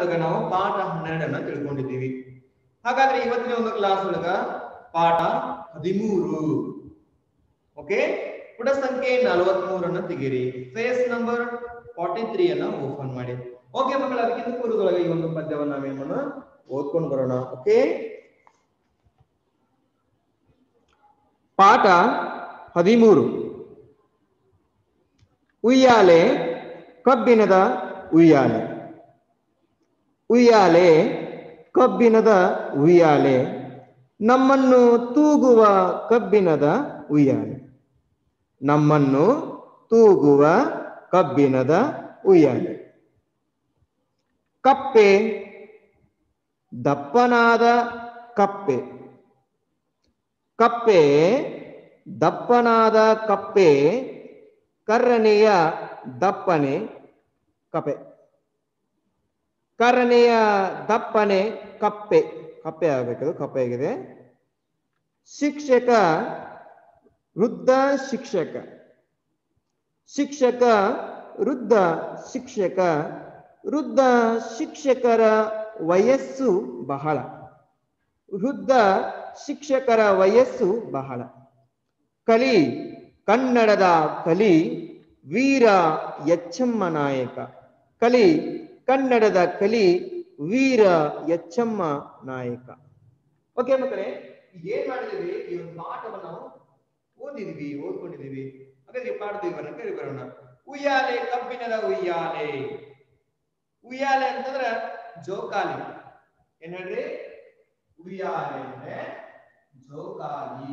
ಒಳಗ ನಾವು ಪಾಠ ಹನ್ನೆರಡನ್ನ ತಿಳ್ಕೊಂಡಿದ್ದೀವಿ ಹಾಗಾದ್ರೆ ಇವತ್ತಿನ ಒಂದು ಕ್ಲಾಸ್ ಒಳಗ ಪಾಠ ಹದಿಮೂರು ಓಕೆ ಪುಟ ಸಂಖ್ಯೆ ನಲವತ್ಮೂರನ್ನ ತೆಗೀರಿ ಫೇಸ್ ನಂಬರ್ ಫಾರ್ಟಿ ತ್ರೀ ಅನ್ನ ಓಪನ್ ಮಾಡಿ ಓಕೆ ಮಕ್ಕಳ ಅದಕ್ಕಿಂತ ಪೂರ್ವದೊಳಗೆ ಈ ಒಂದು ಪದ್ಯವನ್ನ ನಾವೇನ್ ಮಾಡೋಣ ಓದ್ಕೊಂಡು ಬರೋಣ ಓಕೆ ಪಾಠ ಹದಿಮೂರು ಉಯ್ಯಾಲೆ ಕಬ್ಬಿಣದ ಉಯ್ಯಾಲೆ ಉಯ್ಯಾಲೆ ಕಬ್ಬಿಣದ ಉಯ್ಯಾಲೆ ನಮ್ಮನ್ನು ತೂಗುವ ಕಬ್ಬಿಣದ ಉಯ್ಯಾಲೆ ನಮ್ಮನ್ನು ತೂಗುವ ಕಬ್ಬಿಣದ ಉಯ್ಯಾಲೆ ಕಪ್ಪೆ ದಪ್ಪನಾದ ಕಪ್ಪೆ ಕಪ್ಪೆ ದಪ್ಪನಾದ ಕಪ್ಪೆ ಕರ್ರನೆಯ ದಪ್ಪನೆ ಕಪೆ ಕರ್ರನೆಯ ದಪ್ಪನೆ ಕಪ್ಪೆ ಕಪ್ಪೆ ಆಗಬೇಕದು ಕಪ್ಪೆ ಆಗಿದೆ ಶಿಕ್ಷಕ ವೃದ್ಧ ಶಿಕ್ಷಕ ಶಿಕ್ಷಕ ವೃದ್ಧ ಶಿಕ್ಷಕ ವೃದ್ಧ ಶಿಕ್ಷಕರ ವಯಸ್ಸು ಬಹಳ ವೃದ್ಧ ಶಿಕ್ಷಕರ ವಯಸ್ಸು ಬಹಳ ಕಲಿ ಕನ್ನಡದ ಕಲಿ ವೀರ ಎಚ್ಚಮ್ಮ ನಾಯಕ ಕಲಿ ಕನ್ನಡದ ಕಲಿ ವೀರ ಎಚ್ಚಮ್ಮ ನಾಯಕ ಓಕೆ ಮಕ್ಕಳೇ ಏನ್ ಮಾಡಿದೀವಿ ಈ ಒಂದು ಪಾಠವನ್ನು ನಾವು ಓದಿದೀವಿ ಓದ್ಕೊಂಡಿದೀವಿ ಹಾಗಾದ್ರೆ ಈ ಪಾಠದ ವಿವರಣ ಕೇಳಿ ಬರೋಣ ಉಯ್ಯಾಲೆ ಕಬ್ಬಿಣದ ಉಯ್ಯಾಲೆ ಉಯ್ಯಾಲೆ ಅಂತಂದ್ರ ಜೋಕಾಲಿ ಏನ್ ಹೇಳ್ರಿ ಉಯ್ಯಾಲೆ ಅಂದ್ರೆ ಜೋಕಾಲಿ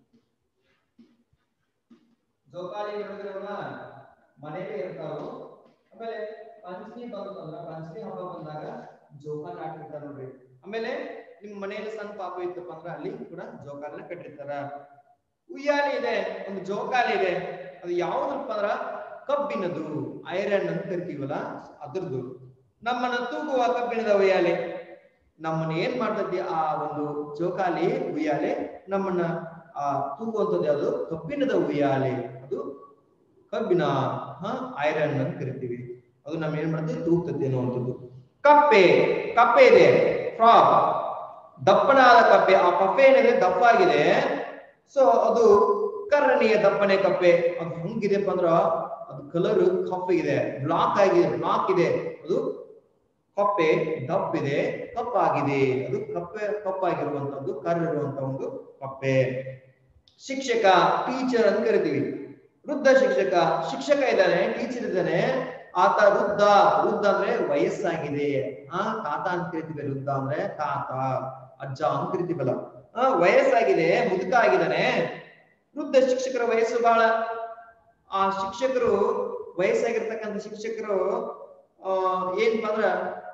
ಜೋಕಾಲಿ ನೋಡಿದ್ರಲ್ಲ ಮನೆಗೆ ಇರ್ತಾವು ಆಮೇಲೆ ಪಂಚಮಿ ಬಂತಂದ್ರ ಪಂಚಮಿ ಹಬ್ಬ ಬಂದಾಗ ಜೋಕಾಲಿ ಆಡ್ತಿರ್ತಾರ ನೋಡ್ರಿ ಆಮೇಲೆ ನಿಮ್ ಮನೆಯಲ್ಲಿ ಸಣ್ಣ ಪಾಪ ಇತ್ತಪ್ಪ ಅಂದ್ರ ಅಲ್ಲಿ ಕೂಡ ಜೋಕಾಲಿನ ಕಟ್ಟಿರ್ತಾರ ಉಯ್ಯಾಲೆ ಇದೆ ಒಂದು ಜೋಕಾಲಿ ಇದೆ ಅದು ಯಾವ್ದಪ್ಪ ಅಂದ್ರ ಕಬ್ಬಿನದು ಐರನ್ ಅಂತ ಕರಿತೀವಲ್ಲ ಅದ್ರದ್ದು ನಮ್ಮನ್ನ ತೂಗುವ ಕಬ್ಬಿಣದ ಉಯ್ಯಾಲೆ ನಮ್ಮನ್ನ ಏನ್ ಮಾಡ್ತೈತಿ ಆ ಒಂದು ಜೋಕಾಲಿ ಉಯ್ಯಾಲೆ ನಮ್ಮನ್ನ ಆ ತೂಗುವಂಥದ್ದು ಯಾವುದು ಕಬ್ಬಿಣದ ಉಯ್ಯಾಲೆ ಅದು ಕಬ್ಬಿಣ ಹ ಐರನ್ ಅಂತ ಕರಿತೀವಿ ಅದು ನಮ್ಮ ಏನ್ ಮಾಡ್ತೀವಿ ತೂಗ್ತದೆ ಅನ್ನುವಂಥದ್ದು ಕಪ್ಪೆ ಕಪ್ಪೆ ಇದೆ ಫ್ರಾಗ್ ದಪ್ಪನಾದ ಕಪ್ಪೆ ಆ ಕಪ್ಪೆ ಏನಿದೆ ದಪ್ಪ ಆಗಿದೆ ಸೊ ಅದು ಕರ್ರನೆಯ ದಪ್ಪನೆ ಕಪ್ಪೆ ಅದು ಹೆಂಗಿದೆಪ್ಪ ಅಂದ್ರ ಅದು ಕಲರ್ ಕಪ್ಪಗಿದೆ ಬ್ಲಾಕ್ ಆಗಿದೆ ಬ್ಲಾಕ್ ಇದೆ ಅದು ಕಪ್ಪೆ ದಪ್ಪಿದೆ ಕಪ್ಪಾಗಿದೆ ಅದು ಕಪ್ಪೆ ಕಪ್ಪಾಗಿರುವಂತದ್ದು ಕರ್ರಿರುವಂತ ಒಂದು ಕಪ್ಪೆ ಶಿಕ್ಷಕ ಟೀಚರ್ ಅಂತ ಕರಿತೀವಿ ವೃದ್ಧ ಶಿಕ್ಷಕ ಶಿಕ್ಷಕ ಇದ್ದಾನೆ ಟೀಚರ್ ಇದ್ದಾನೆ ಆತ ವೃದ್ಧ ವೃದ್ಧ ಅಂದ್ರೆ ವಯಸ್ಸಾಗಿದೆ ಆ ತಾತ ಅಂತ ಕರಿತೀವಿ ವೃದ್ಧ ಅಂದ್ರೆ ತಾತ ಅಜ್ಜ ಅಂತ ಕರಿತೀವಲ್ಲ ಆ ವಯಸ್ಸಾಗಿದೆ ಮುದುಕ ಆಗಿದ್ದಾನೆ ವೃದ್ಧ ಶಿಕ್ಷಕರ ವಯಸ್ಸು ಬಹಳ ಆ ಶಿಕ್ಷಕರು ವಯಸ್ಸಾಗಿರ್ತಕ್ಕಂಥ ಶಿಕ್ಷಕರು ಆ ಏನಪ್ಪ ಅಂದ್ರ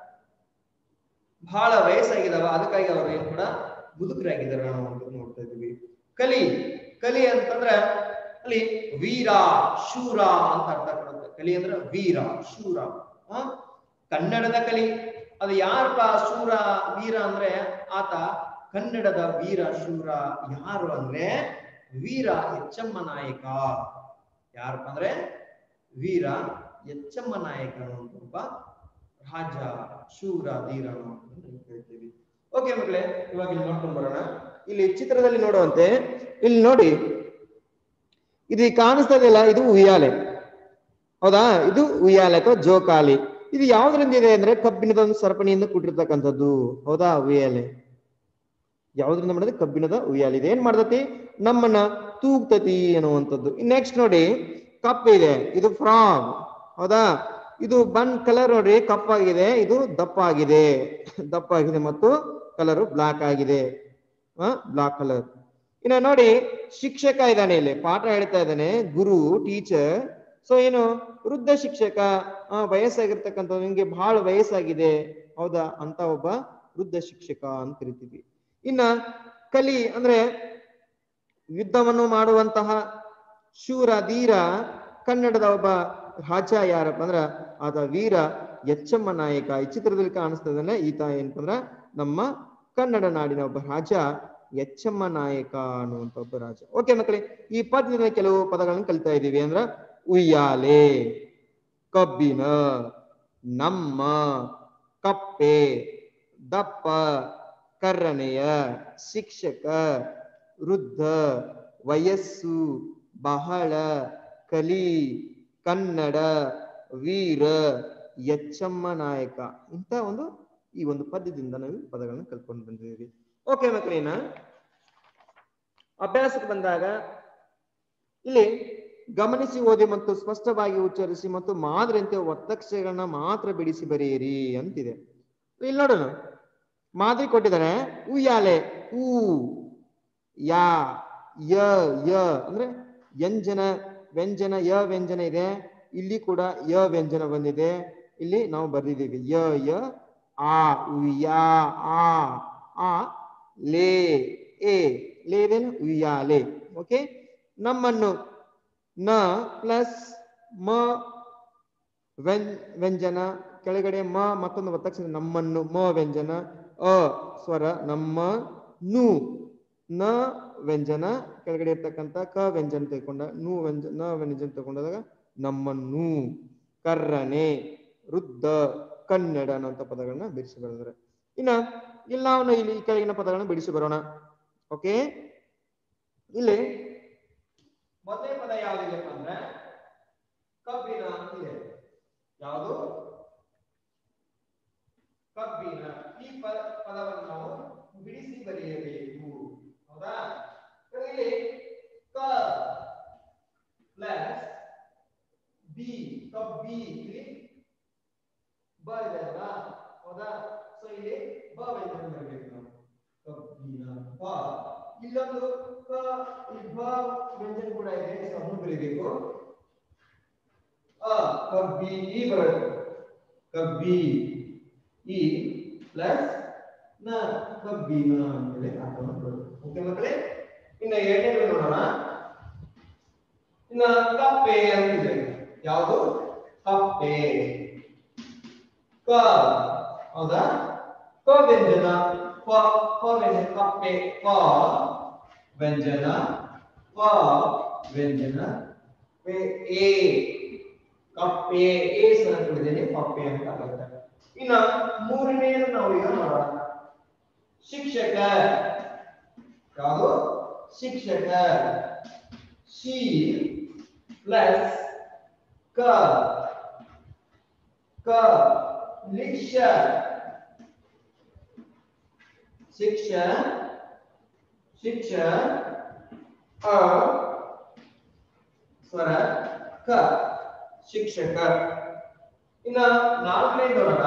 ಬಹಳ ವಯಸ್ಸಾಗಿದಾವ ಅದಕ್ಕಾಗಿ ಅವರು ಏನ್ ಕೂಡ ಮುದುಕರಾಗಿದ್ದಾರೆ ನಾವು ಅಂತ ನೋಡ್ತಾ ಇದೀವಿ ಕಲಿ ಕಲಿ ಅಂತಂದ್ರ ಅಲ್ಲಿ ವೀರ ಶೂರ ಅಂತ ಅರ್ಥ ಕೊಡುತ್ತೆ ಕಲಿ ಅಂದ್ರ ವೀರ ಶೂರ ಆ ಕನ್ನಡದ ಕಲಿ ಅದು ಯಾರಪ್ಪ ಶೂರ ವೀರ ಅಂದ್ರೆ ಆತ ಕನ್ನಡದ ವೀರ ಶೂರ ಯಾರು ಅಂದ್ರೆ ವೀರ ಎಚ್ಚಮ್ಮ ನಾಯಕ ಯಾರಪ್ಪ ಅಂದ್ರೆ ವೀರ ಎಚ್ಚಮ್ಮ ನಾಯಕ ಅನ್ನುವಂಥ ಒಬ್ಬ ರಾಜ ಶೂರ ಧೀರ ಅಂತ ಹೇಳ್ತೀವಿ ಓಕೆ ಮಕ್ಕಳೇ ಇವಾಗ ಇಲ್ಲಿ ನೋಡ್ಕೊಂಡು ಬರೋಣ ಇಲ್ಲಿ ಚಿತ್ರದಲ್ಲಿ ನೋಡುವಂತೆ ಇಲ್ಲಿ ನೋಡಿ ಇದು ಕಾಣಿಸ್ತಾ ಇದೆಯಲ್ಲ ಇದು ಉಯ್ಯಾಲೆ ಹೌದಾ ಇದು ಉಯ್ಯಾಲೆ ಅಥವಾ ಜೋಕಾಲಿ ಇದು ಯಾವ್ದ್ರಿಂದ ಇದೆ ಅಂದ್ರೆ ಕಬ್ಬಿಣದ ಒಂದು ಸರಪಣಿಯಿಂದ ಕೂಡಿರ್ತಕ್ಕಂಥದ್ದು ಹೌದಾ ಉಯ್ಯಾಲೆ ಯಾವ್ದ್ರಿಂದ ಮಾಡಿದ್ರೆ ಕಬ್ಬಿಣದ ಉಯ್ಯಾಲೆ ಇದೆ ಏನ್ ಮಾಡ್ತತಿ ನಮ್ಮನ್ನ ತೂಗ್ತತಿ ಅನ್ನುವಂಥದ್ದು ನೆಕ್ಸ್ಟ್ ನೋಡಿ ಕಪ್ ಇದೆ ಇದು ಫ್ರಾಗ್ ಹೌದಾ ಇದು ಬನ್ ಕಲರ್ ನೋಡಿ ಕಪ್ಪಾಗಿದೆ ಇದು ದಪ್ಪ ಆಗಿದೆ ದಪ್ಪ ಆಗಿದೆ ಮತ್ತು ಕಲರ್ ಬ್ಲಾಕ್ ಆಗಿದೆ ಬ್ಲಾಕ್ ಕಲರ್ ಇನ್ನ ನೋಡಿ ಶಿಕ್ಷಕ ಇದ್ದಾನೆ ಇಲ್ಲಿ ಪಾಠ ಹೇಳ್ತಾ ಇದ್ದಾನೆ ಗುರು ಟೀಚರ್ ಸೊ ಏನು ವೃದ್ಧ ಶಿಕ್ಷಕ ಆ ವಯಸ್ಸಾಗಿರ್ತಕ್ಕಂಥ ನಿಮ್ಗೆ ಬಹಳ ವಯಸ್ಸಾಗಿದೆ ಹೌದಾ ಅಂತ ಒಬ್ಬ ವೃದ್ಧ ಶಿಕ್ಷಕ ಅಂತ ಕರಿತೀವಿ ಇನ್ನ ಕಲಿ ಅಂದ್ರೆ ಯುದ್ಧವನ್ನು ಮಾಡುವಂತಹ ಶೂರ ಧೀರ ಕನ್ನಡದ ಒಬ್ಬ ರಾಜ ಯಾರಪ್ಪ ಅಂದ್ರ ಆತ ವೀರ ಎಚ್ಚಮ್ಮ ನಾಯಕ ಈ ಚಿತ್ರದಲ್ಲಿ ಕಾಣಿಸ್ತಾ ಇದ್ದಾನೆ ಈತ ಏನಪ್ಪ ಅಂದ್ರ ನಮ್ಮ ಕನ್ನಡ ನಾಡಿನ ಒಬ್ಬ ರಾಜ ಎಚ್ಚಮ್ಮ ನಾಯಕ ಅನ್ನುವಂತ ಒಬ್ಬ ರಾಜ ಓಕೆ ಮಕ್ಕಳೇ ಈ ಪದ್ಯದ ಕೆಲವು ಪದಗಳನ್ನು ಕಲಿತಾ ಇದ್ದೀವಿ ಅಂದ್ರ ಉಯ್ಯಾಲೆ ಕಬ್ಬಿನ ನಮ್ಮ ಕಪ್ಪೆ ದಪ್ಪ ಕರ್ರನೆಯ ಶಿಕ್ಷಕ ವೃದ್ಧ ವಯಸ್ಸು ಬಹಳ ಕಲಿ ಕನ್ನಡ ವೀರ ಎಚ್ಚಮ್ಮ ನಾಯಕ ಇಂಥ ಒಂದು ಈ ಒಂದು ಪದ್ಯದಿಂದ ನಾವು ಪದಗಳನ್ನು ಕಲ್ತ್ಕೊಂಡು ಬಂದಿದ್ದೀವಿ ಓಕೆ ಮಕ್ಕಳೇನ ಅಭ್ಯಾಸಕ್ಕೆ ಬಂದಾಗ ಇಲ್ಲಿ ಗಮನಿಸಿ ಓದಿ ಮತ್ತು ಸ್ಪಷ್ಟವಾಗಿ ಉಚ್ಚರಿಸಿ ಮತ್ತು ಮಾದರಿಯಂತೆ ಒತ್ತಕ್ಷರಗಳನ್ನ ಮಾತ್ರ ಬಿಡಿಸಿ ಬರೆಯಿರಿ ಅಂತಿದೆ ಇಲ್ಲಿ ನೋಡೋಣ ಮಾದರಿ ಕೊಟ್ಟಿದ್ದಾರೆ ಉಯ್ಯಾಲೆ ಊ ಯಾ ಯ ಯ ಅಂದ್ರೆ ವ್ಯಂಜನ ವ್ಯಂಜನ ಯ ವ್ಯಂಜನ ಇದೆ ಇಲ್ಲಿ ಕೂಡ ಯ ವ್ಯಂಜನ ಬಂದಿದೆ ಇಲ್ಲಿ ನಾವು ಬರೆದಿದ್ದೀವಿ ಯ ಯ ಆ ಉಯ್ಯಾ ಆ ಆ ಲೇ ಎ ಲೇ ಇದೇನು ಉಯ್ಯಾಲೆ ಓಕೆ ನಮ್ಮನ್ನು ನ ಪ್ಲಸ್ ಮ ವ್ಯಂ ವ್ಯಂಜನ ಕೆಳಗಡೆ ಮ ಮತ್ತೊಂದು ಒತ್ತಕ್ಷರ ನಮ್ಮನ್ನು ಮ ವ್ಯಂಜನ ಅ ಸ್ವರ ನಮ್ಮ ನು ನ ವ್ಯಂಜನ ಕೆಳಗಡೆ ಇರ್ತಕ್ಕಂಥ ಕ ವ್ಯಂಜನ ತೆಗೆಕೊಂಡ ನು ವ್ಯಂಜನ ನ ವ್ಯಂಜನ ತಗೊಂಡಾಗ ನಮ್ಮನ್ನು ಕರ್ರನೆ ವೃದ್ಧ ಕನ್ನಡ ಅನ್ನುವಂಥ ಪದಗಳನ್ನ ಬಿಡಿಸಿ ಬರೆದ್ರೆ ಇನ್ನ ಇಲ್ಲಿ ನಾವು ಇಲ್ಲಿ ಈ ಕೆಳಗಿನ ಪದಗಳನ್ನ ಬಿಡಿಸಿ ಬರೋಣ ಓಕೆ ಇಲ್ಲಿ ಮೊದಲನೇ ಪದ ಯಾವ್ದಿದೆಪ್ಪ ಅಂದ್ರೆ ಕಬ್ಬಿನ ಇದೆ ಯಾವುದು ಕಬ್ಬಿನ ಈ ಪದ ಪದವನ್ನು ನಾವು ಬಿಡಿಸಿ ಬರೆಯಬೇಕು ಹೌದಾ ಇಲ್ಲಿ ಕ ಪ್ಲಸ್ ಬಿ ಕಬ್ಬಿ ಇಲ್ಲಿ ಬ ಇದೆ ಅಲ್ವಾ ಹೌದಾ ಸೊ ಇಲ್ಲಿ ಬ ವ್ಯಂಜನ ಬರಬೇಕು ನಾವು ಕಬ್ಬಿನ ಬ ಇಲ್ಲೊಂದು ಕ ಇಲ್ಲಿ ಬ ವ್ಯಂಜನ ಕೂಡ ಇದೆ ಸೊ ಅದನ್ನು ಬರೀಬೇಕು ಅ ಕಬ್ಬಿ ಈ ಬರಬೇಕು ಕಬ್ಬಿ ಈ ಪ್ಲಸ್ ನ ಕಬ್ಬಿನ ಅಂತೇಳಿ ಅರ್ಥವನ್ನು ಬರುತ್ತೆ ಓಕೆ ಮಕ್ಕಳೇ ಇನ್ನ ಎರಡನೇ ನೋಡೋಣ ಇನ್ನ ಕಪ್ಪೆ ಅಂತಿದೆ ಯಾವುದು ಕಪ್ಪೆ ಕ ಹೌದಾ ಕ ವ್ಯಂಜನ ಪ ಪ ವ್ಯಂಜನ ಕಪ್ಪೆ ಪ ವ್ಯಂಜನ ಪ ವ್ಯಂಜನ ಪೆ ಎ ಕಪ್ಪೆ ಎ ಸ್ವರ ಕೊಡಿದ್ದೇನೆ ಕಪ್ಪೆ ಅಂತ ಆಗುತ್ತೆ ಇನ್ನ ಮೂರನೆಯನ್ನು ನಾವು ಈಗ ಮಾಡೋಣ ಶಿಕ್ಷಕ ಯಾವುದು ಶಿಕ್ಷಕ ಶಿ ಪ್ಲಸ್ ಕ ಕ ಲಿಕ್ಷ ಶಿಕ್ಷ ಶಿಕ್ಷ ಅ ಸ್ವರ ಕ ಶಿಕ್ಷಕ ಇನ್ನ ನಾಲ್ಕನೇ ನೋಡೋಣ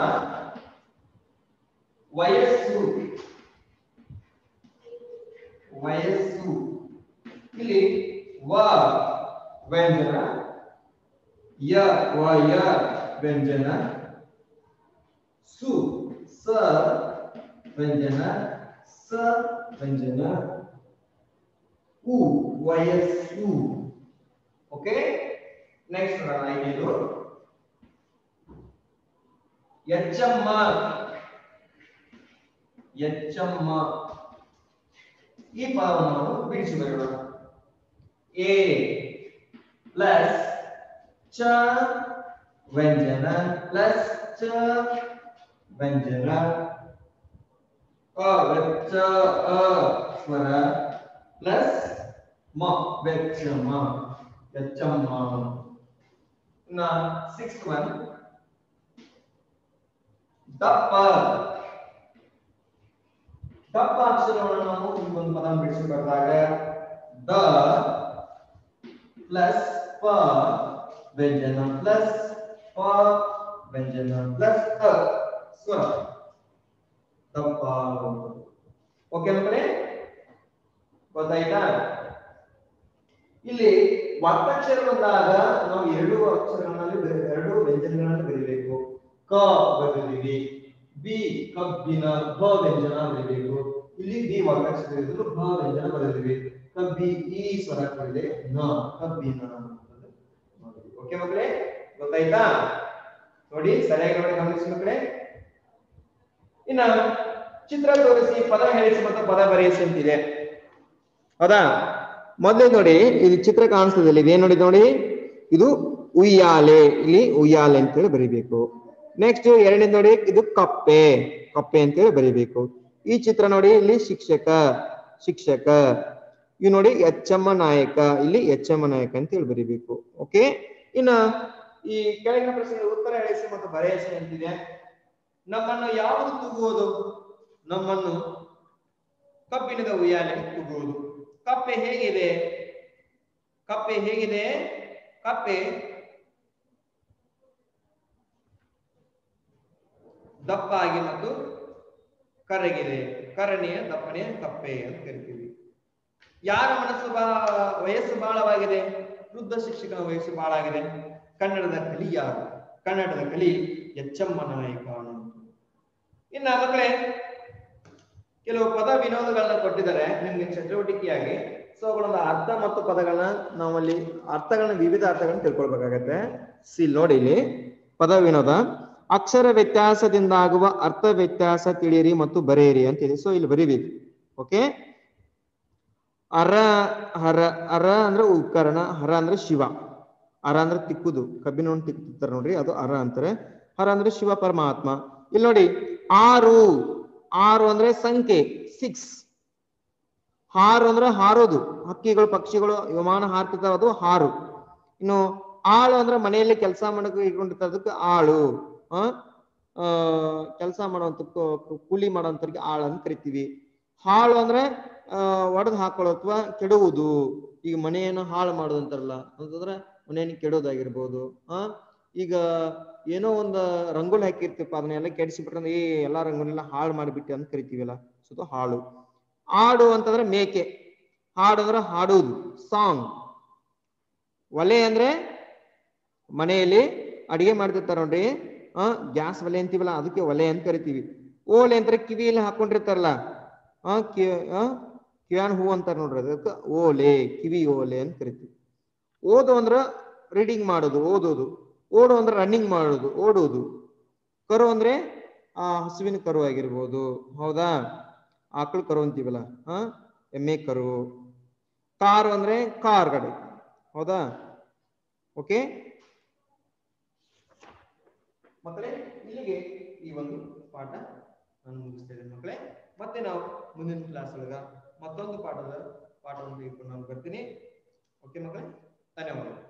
ವಯಸ್ಸು ವಯಸ್ಸು ಇಲ್ಲಿ ವ ವ್ಯಂಜನ ಯ ವ ಯ ವ್ಯಂಜನ ಸು ಸ ವ್ಯಂಜನ ಸ ವ್ಯಂಜನ ಉ ವಯಸ್ಸು ಓಕೆ ನೆಕ್ಸ್ಟ್ ನೋಡೋಣ ಐದು ಎಚ್ಚಮ್ಮ ಎಚ್ಚಮ್ಮ ಈ ಪದವನ್ನು ನಾವು ಬಿಡಿಸಿ ಬರೆಯೋಣ ಎ ಪ್ಲಸ್ ಚ ವ್ಯಂಜನ ಪ್ಲಸ್ ಚ ವ್ಯಂಜನ ಅ ವೆಚ್ಚ ಅ ಸ್ವರ ಪ್ಲಸ್ ಮ ವೆಚ್ಚಮ ಎಚ್ಚಮ್ಮ ಇನ್ನ ಸಿಕ್ಸ್ ಒನ್ ದಪ್ಪ ದಪ್ಪ ಅಕ್ಷರವನ್ನು ನಾವು ಈ ಒಂದು ಪದ ಬಿಡಿಸಿ ಬರೆದಾಗ ದ ಪ್ಲಸ್ ಪ ವ್ಯಂಜನ ಪ್ಲಸ್ ಪ ವ್ಯಂಜನ ಪ್ಲಸ್ ಅ ಸ್ವರ ದಪ್ಪ ಓಕೆ ಮಕ್ಕಳೇ ಗೊತ್ತಾಯ್ತಾ ಇಲ್ಲಿ ಒತ್ತಕ್ಷರ ಬಂದಾಗ ನಾವು ಎರಡು ಅಕ್ಷರಗಳಲ್ಲಿ ಬೆ- ಎರಡು ವ್ಯಂಜನಗಳನ್ನು ಬರೀಬೇಕು ಕ ಬರೆದಿದ್ದೀವಿ ಬಿ ಕಬ್ಬಿನ ಭ ವ್ಯಂಜನ ಬರೀಬೇಕು ಇಲ್ಲಿ ಬಿ ಒತ್ತಕ್ಷರ ಇದ್ರು ಭ ವ್ಯಂಜನ ಬರೆದಿದ್ದೀವಿ ಕಬ್ಬಿ ಈ ಸ್ವರ ಕೊಡಿದೆ ನ ಕಬ್ಬಿನ ಓಕೆ ಮಕ್ಕಳೇ ಗೊತ್ತಾಯ್ತಾ ನೋಡಿ ಸರಿಯಾಗಿ ನೋಡಿ ಗಮನಿಸಿ ಮಕ್ಕಳೇ ಇನ್ನ ಚಿತ್ರ ತೋರಿಸಿ ಪದ ಹೇಳಿಸಿ ಮತ್ತು ಪದ ಬರೆಯಿಸಿ ಅಂತಿದೆ ಹೌದಾ ಮೊದಲೇ ನೋಡಿ ಇದು ಚಿತ್ರ ಕಾಣಿಸ್ತದೆ ಇಲ್ಲಿ ಇದೇನ್ ನೋಡಿ ನೋಡಿ ಇದು ಉಯ್ಯಾಲೆ ಇಲ್ಲಿ ಉಯ್ಯಾಲೆ ಅಂತೇಳಿ ಬರಿಬೇಕು ನೆಕ್ಸ್ಟ್ ಎರಡನೇ ನೋಡಿ ಇದು ಕಪ್ಪೆ ಕಪ್ಪೆ ಅಂತೇಳಿ ಬರಿಬೇಕು ಈ ಚಿತ್ರ ನೋಡಿ ಇಲ್ಲಿ ಶಿಕ್ಷಕ ಶಿಕ್ಷಕ ಇವ್ ನೋಡಿ ಎಚ್ ಎಮ್ಮ ನಾಯಕ ಇಲ್ಲಿ ಎಚ್ ಎಮ್ಮ ನಾಯಕ ಅಂತ ಹೇಳಿ ಬರಿಬೇಕು ಓಕೆ ಇನ್ನ ಈ ಕೆಳಗಿನ ಪ್ರಶ್ನೆಗೆ ಉತ್ತರ ಹೇಳಿಸಿ ಮತ್ತು ಬರೆಯಿಸಿ ಅಂತಿದೆ ನಮ್ಮನ್ನು ಯಾವುದು ತೂಗುವುದು ನಮ್ಮನ್ನು ಕಬ್ಬಿಣದ ಉಯ್ಯಾಲೆ ತೂಗುವುದು ಕಪ್ಪೆ ಹೇಗಿದೆ ಕಪ್ಪೆ ಹೇಗಿದೆ ಕಪ್ಪೆ ದಪ್ಪಾಗಿ ಮತ್ತು ಕರಗಿದೆ ಕರನೆಯ ದಪ್ಪನೆಯ ಕಪ್ಪೆ ಅಂತ ಕರಿತೀವಿ ಯಾರ ಮನಸ್ಸು ಬಾ ವಯಸ್ಸು ಬಹಳವಾಗಿದೆ ವೃದ್ಧ ಶಿಕ್ಷಕನ ವಯಸ್ಸು ಬಹಳಾಗಿದೆ ಕನ್ನಡದ ಕಲಿ ಯಾರು ಕನ್ನಡದ ಕಲಿ ಎಚ್ಚಮ್ಮ ನಾಯಕ ಅನ್ನುವಂಥದ್ದು. ಇನ್ನ ಮಕ್ಕಳೇ ಕೆಲವು ಪದ ವಿನೋದಗಳನ್ನ ಕೊಟ್ಟಿದ್ದಾರೆ ನಿಮ್ಗೆ ಚಟುವಟಿಕೆಯಾಗಿ ಸೊ ಅವುಗಳನ್ನ ಅರ್ಥ ಮತ್ತು ಪದಗಳನ್ನ ನಾವಲ್ಲಿ ಅರ್ಥಗಳನ್ನ ವಿವಿಧ ಅರ್ಥಗಳನ್ನ ತಿಳ್ಕೊಳ್ಬೇಕಾಗತ್ತೆ ಸಿ ನೋಡಿ ಇಲ್ಲಿ ಪದ ವಿನೋದ ಅಕ್ಷರ ವ್ಯತ್ಯಾಸದಿಂದಾಗುವ ಅರ್ಥ ವ್ಯತ್ಯಾಸ ತಿಳಿಯಿರಿ ಮತ್ತು ಬರೆಯಿರಿ ಅಂತಿದೆ ಸೊ ಇಲ್ಲಿ ಬರೀಬೇಕು ಓಕೆ ಅರ ಹರ ಅರ ಅಂದ್ರೆ ಉಪಕರಣ ಹರ ಅಂದ್ರೆ ಶಿವ ಅರ ಅಂದ್ರೆ ತಿಕ್ಕುದು ಕಬ್ಬಿನ ತಿಕ್ಕುತ್ತಾರೆ ನೋಡ್ರಿ ಅದು ಅರ ಅಂತಾರೆ ಹರ ಅಂದ್ರೆ ಶಿವ ಪರಮಾತ್ಮ ಇಲ್ಲಿ ನೋಡಿ ಆರು ಆರು ಅಂದ್ರೆ ಸಂಖ್ಯೆ ಸಿಕ್ಸ್ ಹಾರು ಅಂದ್ರೆ ಹಾರೋದು ಹಕ್ಕಿಗಳು ಪಕ್ಷಿಗಳು ವಿಮಾನ ಹಾರ್ತಿರ್ತಾವ ಅದು ಹಾರು ಇನ್ನು ಆಳು ಅಂದ್ರೆ ಮನೆಯಲ್ಲಿ ಕೆಲಸ ಮಾಡಕ್ಕೆ ಇಟ್ಕೊಂಡಿರ್ತದಕ್ಕೆ ಆಳು ಆ ಕೆಲಸ ಮಾಡುವಂತ ಕೂಲಿ ಮಾಡುವಂತವ್ರಿಗೆ ಆಳು ಅಂತ ಕರಿತೀವಿ ಹಾಳು ಅಂದ್ರೆ ಒಡೆದು ಹಾಕೊಳ್ಳೋ ಅಥವಾ ಕೆಡುವುದು ಈಗ ಮನೆಯನ್ನು ಹಾಳು ಮಾಡೋದು ಅಂತಾರಲ್ಲ ಅಂತಂದ್ರೆ ಮನೆಯನ್ನು ಕೆಡೋದಾಗಿರ್ಬೋದು ಆ ಈಗ ಏನೋ ಒಂದು ರಂಗೋಲಿ ಹಾಕಿರ್ತೀವಪ್ಪ ಅದನ್ನೆಲ್ಲ ಕೆಡಿಸಿಬಿಟ್ರೆ ಏ ಎಲ್ಲಾ ರಂಗೋಲಿನ ಹಾಳು ಮಾಡಿಬಿಟ್ಟು ಅಂತ ಕರಿತೀವಲ್ಲ ಸೊ ಅದು ಹಾಳು ಹಾಡು ಅಂತಂದ್ರೆ ಮೇಕೆ ಹಾಡು ಅಂದ್ರೆ ಹಾಡುವುದು ಸಾಂಗ್ ಒಲೆ ಅಂದ್ರೆ ಮನೆಯಲ್ಲಿ ಅಡಿಗೆ ಮಾಡ್ತಿರ್ತಾರ ನೋಡ್ರಿ ಆ ಗ್ಯಾಸ್ ಒಲೆ ಅಂತೀವಲ್ಲ ಅದಕ್ಕೆ ಒಲೆ ಅಂತ ಕರಿತೀವಿ ಓಲೆ ಅಂದ್ರೆ ಕಿವಿಯಲ್ಲಿ ಹಾಕೊಂಡಿರ್ತಾರಲ್ಲ ಆ ಕಿ ಆ ಕಿವ್ಯಾನ್ ಹೂ ಅಂತಾರ ನೋಡ್ರಿ ಅದಕ್ಕೆ ಓಲೆ ಕಿವಿ ಓಲೆ ಅಂತ ಕರಿತೀವಿ ಓದು ಅಂದ್ರ ರೀಡಿಂಗ್ ಮಾಡೋದು ಓದೋದು ಓಡು ಅಂದ್ರೆ ರನ್ನಿಂಗ್ ಮಾಡೋದು ಓಡುವುದು ಕರು ಅಂದ್ರೆ ಆ ಹಸುವಿನ ಕರು ಆಗಿರ್ಬೋದು ಹೌದಾ ಆಕಳು ಕರು ಅಂತೀವಲ್ಲ ಹಾ ಎಮ್ಮೆ ಕರು ಕಾರು ಅಂದ್ರೆ ಕಾರ್ ಗಾಡಿ ಹೌದಾ ಓಕೆ ಮಕ್ಕಳೇ ಇಲ್ಲಿಗೆ ಈ ಒಂದು ಪಾಠ ನಾನು ಮುಗಿಸ್ತೇನೆ ಮಕ್ಕಳೇ ಮತ್ತೆ ನಾವು ಮುಂದಿನ ಕ್ಲಾಸ್ ಒಳಗ ಮತ್ತೊಂದು ಪಾಠದ ಪಾಠವನ್ನು ತೆಗೆದುಕೊಂಡು ನಾನು ಬರ್ತೀನಿ ಓಕೆ ಮಕ್ಕಳೇ ಧನ್ಯವಾದಗಳು